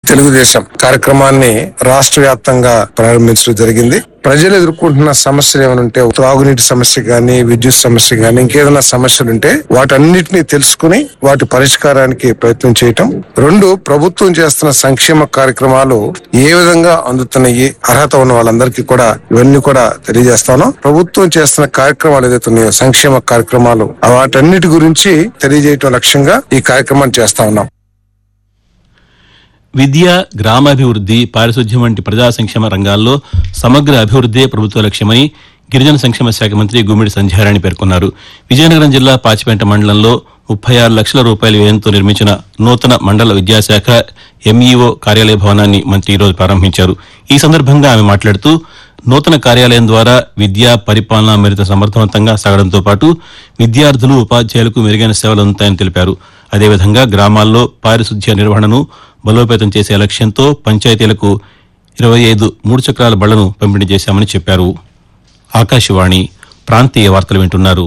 తెలుగుదేశం కార్యక్రమాన్ని రాష్ట్ర వ్యాప్తంగా ప్రారంభించడం జరిగింది ప్రజలు ఎదుర్కొంటున్న సమస్యలు ఏమైనా ఉంటే త్రాగునీటి సమస్య గాని విద్యుత్ సమస్య గాని ఇంకేదైనా సమస్యలు ఉంటే వాటన్నిటిని తెలుసుకుని వాటి పరిష్కారానికి ప్రయత్నం చేయటం రెండు ప్రభుత్వం చేస్తున్న సంక్షేమ కార్యక్రమాలు ఏ విధంగా అందుతున్నాయి అర్హత ఉన్న వాళ్ళందరికీ కూడా ఇవన్నీ కూడా తెలియజేస్తాను ప్రభుత్వం చేస్తున్న కార్యక్రమాలు ఏదైతే ఉన్నాయో సంక్షేమ కార్యక్రమాలు వాటన్నిటి గురించి తెలియజేయటం లక్ష్యంగా ఈ కార్యక్రమాన్ని చేస్తా ఉన్నాం విద్య గ్రామాభివృద్ది పారిశుద్ధ్యం వంటి ప్రజా సంక్షేమ రంగాల్లో సమగ్ర అభివృద్దే ప్రభుత్వ లక్ష్యమని గిరిజన సంక్షేమ శాఖ మంత్రి గుమ్మిడి సంధ్యారాణి పేర్కొన్నారు విజయనగరం జిల్లా పాచిపేట మండలంలో ముప్పై ఆరు లక్షల రూపాయల వ్యయంతో నిర్మించిన నూతన మండల విద్యాశాఖ ఎంఈఓ కార్యాలయ భవనాన్ని మంత్రి ఈరోజు ప్రారంభించారు ఈ సందర్భంగా ఆమె మాట్లాడుతూ నూతన కార్యాలయం ద్వారా విద్యా పరిపాలన మరింత సమర్థవంతంగా సాగడంతో పాటు విద్యార్థులు ఉపాధ్యాయులకు మెరుగైన సేవలు అందుతాయని తెలిపారు అదేవిధంగా గ్రామాల్లో పారిశుద్ధ్య నిర్వహణను బలోపేతం చేసే లక్ష్యంతో పంచాయతీలకు ఇరవై ఐదు మూడు చక్రాల బళ్లను పంపిణీ చేశామని చెప్పారు ఆకాశవాణి ప్రాంతీయ వార్తలు వింటున్నారు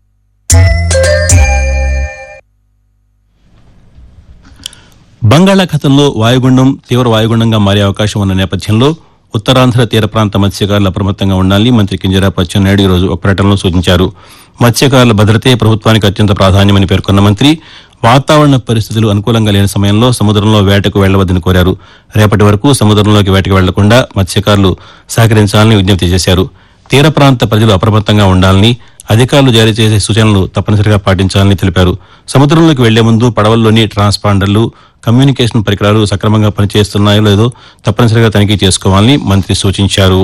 బంగాళాఖాతంలో వాయుగుండం తీవ్ర వాయుగుండంగా మారే అవకాశం ఉన్న నేపథ్యంలో ఉత్తరాంధ్ర తీర ప్రాంత మత్స్యకారులు అప్రమత్తంగా ఉండాలని మంత్రి కింజరాపు అచ్చెన్నాయుడు ఈరోజు ఒక ప్రకటనలో సూచించారు మత్స్యకారుల భద్రతే ప్రభుత్వానికి అత్యంత ప్రాధాన్యమని పేర్కొన్న మంత్రి వాతావరణ పరిస్థితులు అనుకూలంగా లేని సమయంలో సముద్రంలో వేటకు వెళ్లవద్దని కోరారు రేపటి వరకు సముద్రంలోకి వేటకు వెళ్లకుండా మత్స్యకారులు సహకరించాలని విజ్ఞప్తి చేశారు తీర ప్రాంత ప్రజలు అప్రమత్తంగా ఉండాలని అధికారులు జారీ చేసే సూచనలు తప్పనిసరిగా పాటించాలని తెలిపారు సముద్రంలోకి వెళ్లే ముందు పడవల్లోని ట్రాన్స్పాండర్లు కమ్యూనికేషన్ పరికరాలు సక్రమంగా పనిచేస్తున్నాయో లేదో తప్పనిసరిగా తనిఖీ చేసుకోవాలని మంత్రి సూచించారు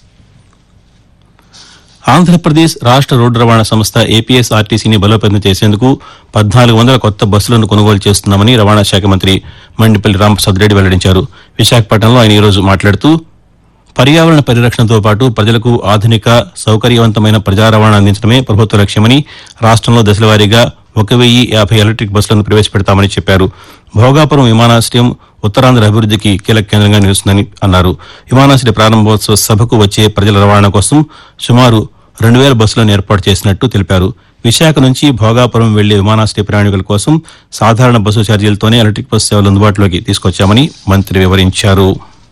ఆంధ్రప్రదేశ్ రాష్ట రోడ్డు రవాణా సంస్థ ఏపీఎస్ ఆర్టీసీని బలోపేతం చేసేందుకు పద్నాలుగు వందల కొత్త బస్సులను కొనుగోలు చేస్తున్నామని రవాణా శాఖ మంత్రి మండిపల్లి రామప్రసాద్ రెడ్డి వెల్లడించారు విశాఖపట్నంలో ఆయన ఈరోజు మాట్లాడుతూ పర్యావరణ పరిరక్షణతో పాటు ప్రజలకు ఆధునిక సౌకర్యవంతమైన ప్రజా రవాణా అందించడమే ప్రభుత్వ లక్ష్యమని రాష్ట్రంలో దశలవారీగా ఒక వెయ్యి యాభై ఎలక్ట్రిక్ బస్సులను ప్రవేశపెడతామని చెప్పారు భోగాపురం విమానాశ్రయం ఉత్తరాంధ్ర అభివృద్ధికి కీలక కేంద్రంగా నిలుస్తుందని అన్నారు విమానాశ్రయ ప్రారంభోత్సవ సభకు వచ్చే ప్రజల రవాణా కోసం సుమారు రెండు వేల బస్సులను ఏర్పాటు చేసినట్టు తెలిపారు విశాఖ నుంచి భోగాపురం వెళ్లే విమానాశ్రయ ప్రయాణికుల కోసం సాధారణ బస్సు ఛార్జీలతోనే ఎలక్ట్రిక్ బస్సు సేవలు అందుబాటులోకి తీసుకొచ్చామని మంత్రి వివరించారు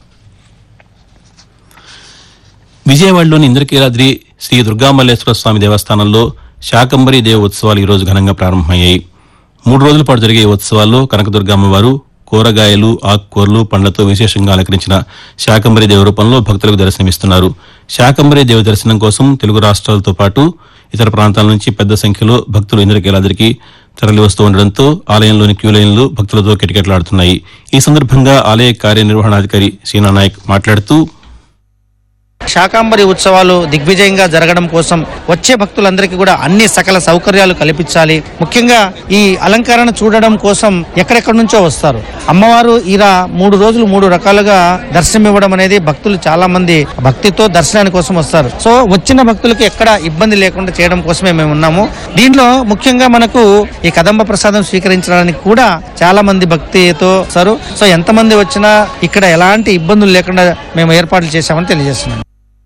విజయవాడలోని ఇంద్రకీలాద్రి శ్రీ దుర్గామల్లేశ్వర స్వామి దేవస్థానంలో శాకంబరి దేవ ఉత్సవాలు ఈరోజు ఘనంగా ప్రారంభమయ్యాయి మూడు రోజుల పాటు జరిగే ఈ ఉత్సవాల్లో కనకదుర్గమ్మవారు కూరగాయలు ఆకుకూరలు పండ్లతో విశేషంగా అలంకరించిన శాకంబరి దేవ రూపంలో భక్తులకు దర్శనమిస్తున్నారు శాకంబరి దేవ దర్శనం కోసం తెలుగు రాష్ట్రాలతో పాటు ఇతర ప్రాంతాల నుంచి పెద్ద సంఖ్యలో భక్తులు ఇంద్రకీలాద్రికి తరలి వస్తూ ఉండడంతో ఆలయంలోని క్యూ లైన్లు భక్తులతో కిటకిటలాడుతున్నాయి ఈ సందర్భంగా ఆలయ కార్యనిర్వహణాధికారి సీనా నాయక్ మాట్లాడుతూ శాకాంబరి ఉత్సవాలు దిగ్విజయంగా జరగడం కోసం వచ్చే భక్తులందరికీ కూడా అన్ని సకల సౌకర్యాలు కల్పించాలి ముఖ్యంగా ఈ అలంకరణ చూడడం కోసం ఎక్కడెక్కడి నుంచో వస్తారు అమ్మవారు ఇలా మూడు రోజులు మూడు రకాలుగా దర్శనం ఇవ్వడం అనేది భక్తులు చాలా మంది భక్తితో దర్శనాని కోసం వస్తారు సో వచ్చిన భక్తులకు ఎక్కడ ఇబ్బంది లేకుండా చేయడం కోసమే మేము ఉన్నాము దీంట్లో ముఖ్యంగా మనకు ఈ కదంబ ప్రసాదం స్వీకరించడానికి కూడా చాలా మంది భక్తితో వస్తారు సో ఎంతమంది వచ్చినా ఇక్కడ ఎలాంటి ఇబ్బందులు లేకుండా మేము ఏర్పాట్లు చేశామని తెలియజేస్తున్నాం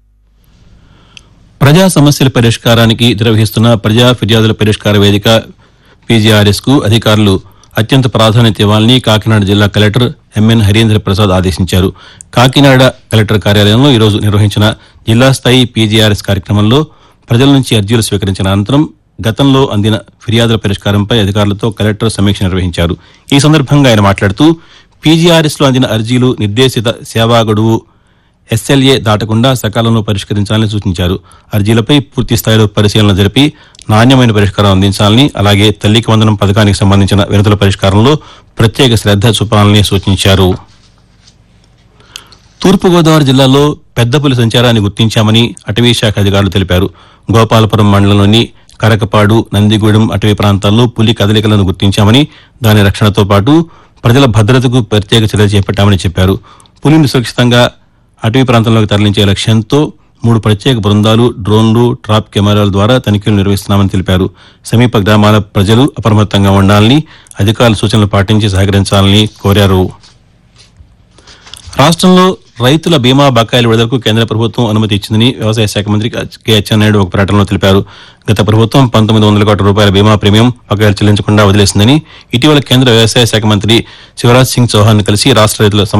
ప్రజా సమస్యల పరిష్కారానికి నిర్వహిస్తున్న ప్రజా ఫిర్యాదుల పరిష్కార వేదిక పీజీఆర్ఎస్ కు అధికారులు అత్యంత ప్రాధాన్యత ఇవ్వాలని కాకినాడ జిల్లా కలెక్టర్ ఎంఎన్ హరీంద్ర ప్రసాద్ ఆదేశించారు కాకినాడ కలెక్టర్ కార్యాలయంలో ఈరోజు నిర్వహించిన జిల్లా స్థాయి పీజీఆర్ఎస్ కార్యక్రమంలో ప్రజల నుంచి అర్జీలు స్వీకరించిన అనంతరం గతంలో అందిన ఫిర్యాదుల పరిష్కారంపై అధికారులతో కలెక్టర్ సమీక్ష నిర్వహించారు ఈ సందర్భంగా ఆయన మాట్లాడుతూ పీజీఆర్ఎస్ లో అందిన అర్జీలు నిర్దేశిత సేవా గడువు ఎస్ఎల్ఏ దాటకుండా సకాలంలో పరిష్కరించాలని సూచించారు అర్జీలపై పూర్తి స్థాయిలో పరిశీలన జరిపి నాణ్యమైన పరిష్కారం అందించాలని అలాగే తల్లికి వందనం పథకానికి సంబంధించిన వినతుల పరిష్కారంలో ప్రత్యేక శ్రద్ధ చూపాలని సూచించారు తూర్పుగోదావరి జిల్లాలో పెద్దపులి సంచారాన్ని గుర్తించామని అటవీ శాఖ అధికారులు తెలిపారు గోపాలపురం మండలంలోని కరకపాడు నందిగూడెం అటవీ ప్రాంతాల్లో పులి కదలికలను గుర్తించామని దాని రక్షణతో పాటు ప్రజల భద్రతకు ప్రత్యేక చర్యలు చేపట్టామని చెప్పారు పులిని సురక్షితంగా అటవీ ప్రాంతంలోకి తరలించే లక్ష్యంతో మూడు ప్రత్యేక బృందాలు డ్రోన్లు ట్రాప్ కెమెరాల ద్వారా తనిఖీలు నిర్వహిస్తున్నామని తెలిపారు సమీప గ్రామాల ప్రజలు అప్రమత్తంగా ఉండాలని అధికారుల సూచనలు పాటించి సహకరించాలని కోరారు రాష్ట్రంలో రైతుల బీమా బకాయిల విడుదలకు కేంద్ర ప్రభుత్వం అనుమతి ఇచ్చిందని వ్యవసాయ శాఖ మంత్రి కె అచ్చెన్నాయుడు ఒక ప్రకటనలో తెలిపారు గత ప్రభుత్వం పంతొమ్మిది వందల కోట్ల రూపాయల బీమా ప్రీమియం బకాయిలు చెల్లించకుండా వదిలేసిందని ఇటీవల కేంద్ర వ్యవసాయ శాఖ మంత్రి శివరాజ్ సింగ్ చౌహాన్ కలిసి రాష్ట్ర రైతుల